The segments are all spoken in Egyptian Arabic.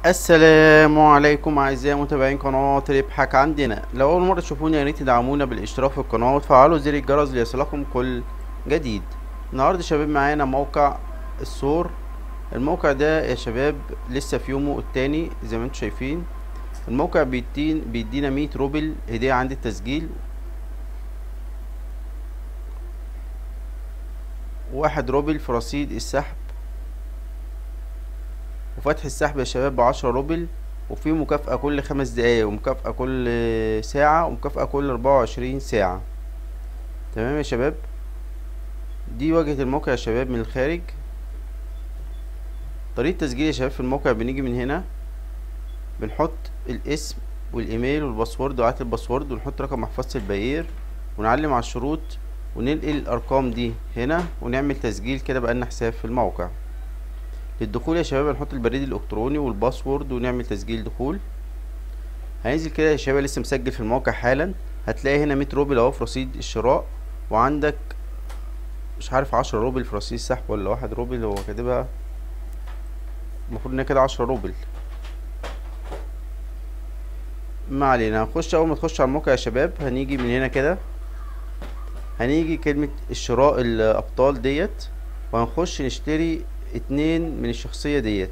السلام عليكم اعزائي متابعين قناه ربحك عندنا لو اول مره تشوفونا يا ريت تدعمونا بالاشتراك في القناه وتفعلوا زر الجرس ليصلكم كل جديد النهارده يا شباب معانا موقع السور الموقع ده يا شباب لسه في يومه التاني زي ما انتم شايفين الموقع بيدين بيدينا 100 روبل هديه عند التسجيل واحد روبل في رصيد السحب وفتح السحب يا شباب بعشرة روبل وفي مكافأة كل خمس دقايق ومكافأة كل ساعة ومكافأة كل أربعة وعشرين ساعة تمام يا شباب دي واجهة الموقع يا شباب من الخارج طريقة تسجيل يا شباب في الموقع بنيجي من هنا بنحط الاسم والايميل والباسورد وعات الباسورد ونحط رقم محفظة البيير ونعلم على الشروط وننقل الارقام دي هنا ونعمل تسجيل كده بقالنا حساب في الموقع للدخول يا شباب هنحط البريد الالكتروني والباسورد ونعمل تسجيل دخول هننزل كده يا شباب لسه مسجل في الموقع حالا هتلاقي هنا 100 روبل اهو في رصيد الشراء وعندك مش عارف عشرة روبل في رصيد السحب ولا واحد روبل هو كاتبها المفروض انها كده عشرة روبل ما علينا هنخش اول ما تخش على الموقع يا شباب هنيجي من هنا كده هنيجي كلمة الشراء الابطال ديت وهنخش نشتري اتنين من الشخصية ديت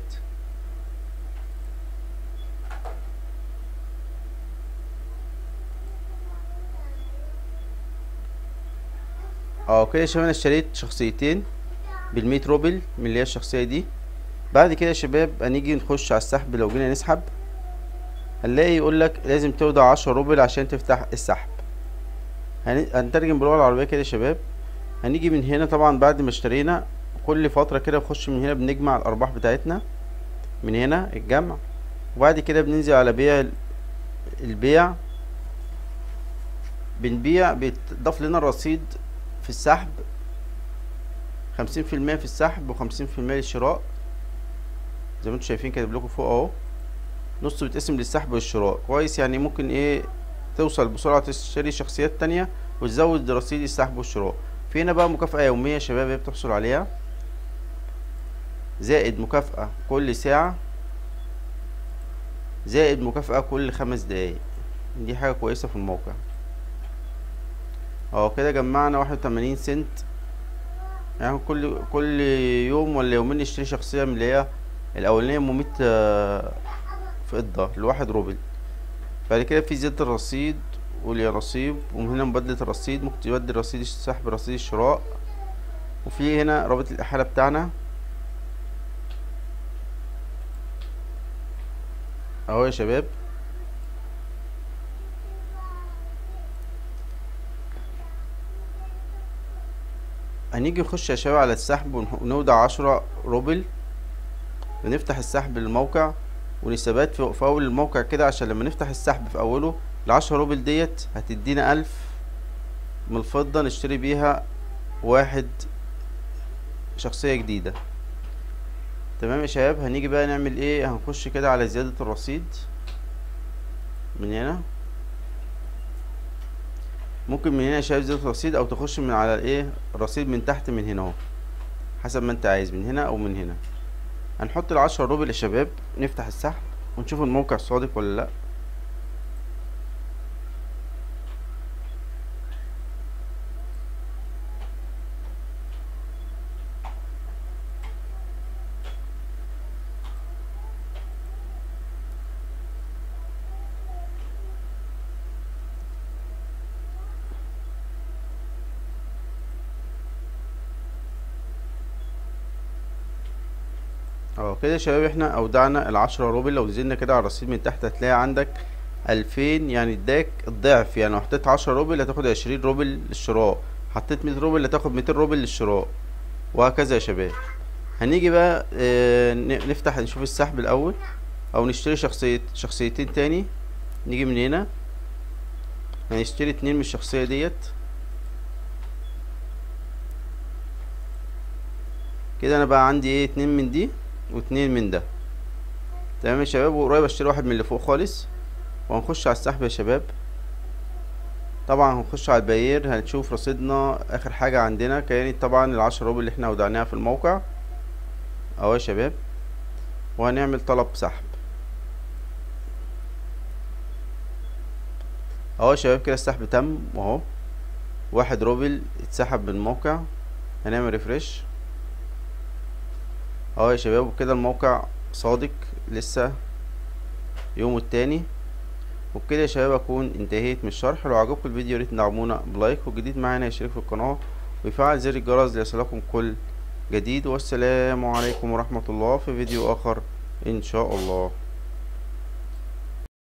اه كده يا شباب انا اشتريت شخصيتين بالمية روبل من اللي هي الشخصية دي بعد كده يا شباب هنيجي نخش على السحب لو جينا نسحب هنلاقي يقولك لازم تودع عشرة روبل عشان تفتح السحب هنترجم باللغة العربية كده يا شباب هنيجي من هنا طبعا بعد ما اشترينا كل فترة كده نخش من هنا بنجمع الأرباح بتاعتنا من هنا الجمع وبعد كده بننزل على بيع البيع بنبيع بيتضاف لنا الرصيد في السحب خمسين في المية في السحب وخمسين في المية للشراء زي ما انتم شايفين كاتب لكم فوق اهو نص بيتقسم للسحب والشراء كويس يعني ممكن ايه توصل بسرعة تشتري شخصيات تانية وتزود رصيد السحب والشراء في هنا بقى مكافأة يومية يا شباب هي بتحصل عليها زائد مكافأة كل ساعة زائد مكافأة كل خمس دقايق دي حاجة كويسة في الموقع اهو كده جمعنا واحد وتمانين سنت يعني كل كل يوم ولا يومين نشتري شخصية من اللي هي الأولانية مميت فضة لواحد روبل بعد كده في زيادة الرصيد واليانصيب ومن هنا مبادلة الرصيد ممكن تبدل رصيد السحب رصيد الشراء وفي هنا رابط الإحالة بتاعنا اهو يا شباب هنيجي نخش يا شباب على السحب ونودع عشرة روبل ونفتح السحب للموقع ونثبات في اول الموقع كده عشان لما نفتح السحب في اوله العشرة روبل ديت هتدينا الف من الفضة نشتري بيها واحد شخصية جديدة تمام يا شباب هنيجي بقى نعمل ايه هنخش كده على زيادة الرصيد من هنا ممكن من هنا يا شباب زيادة الرصيد او تخش من على الايه الرصيد من تحت من هنا اهو حسب ما انت عايز من هنا او من هنا هنحط العشرة روبل يا شباب نفتح السحب ونشوف الموقع صادق ولا لا اه كده يا شباب احنا اودعنا العشرة روبل لو نزلنا كده على الرصيد من تحت هتلاقي عندك الفين يعني اداك الضعف يعني لو حطيت عشرة روبل هتاخد عشرين روبل للشراء حطيت مية روبل هتاخد ميتين روبل للشراء وهكذا يا شباب هنيجي بقى اه نفتح نشوف السحب الاول او نشتري شخصية شخصيتين تاني نيجي من هنا هنشتري اتنين من الشخصية ديت كده انا بقى عندي ايه اتنين من دي واتنين من ده تمام يا شباب وقريب اشتري واحد من اللي فوق خالص وهنخش على السحب يا شباب طبعا هنخش على الباير هنشوف رصيدنا اخر حاجة عندنا كانت طبعا العشرة روبل اللي احنا ودعناها في الموقع اهو يا شباب وهنعمل طلب سحب اهو يا شباب كده السحب تم واهو واحد روبل اتسحب من الموقع هنعمل ريفرش اهو يا شباب وكده الموقع صادق لسه يومه التاني وبكده يا شباب اكون انتهيت من الشرح لو عجبكم الفيديو ياريت تدعمونا بلايك والجديد معانا يشترك في القناة ويفعل زر الجرس ليصلكم كل جديد والسلام عليكم ورحمة الله في فيديو اخر ان شاء الله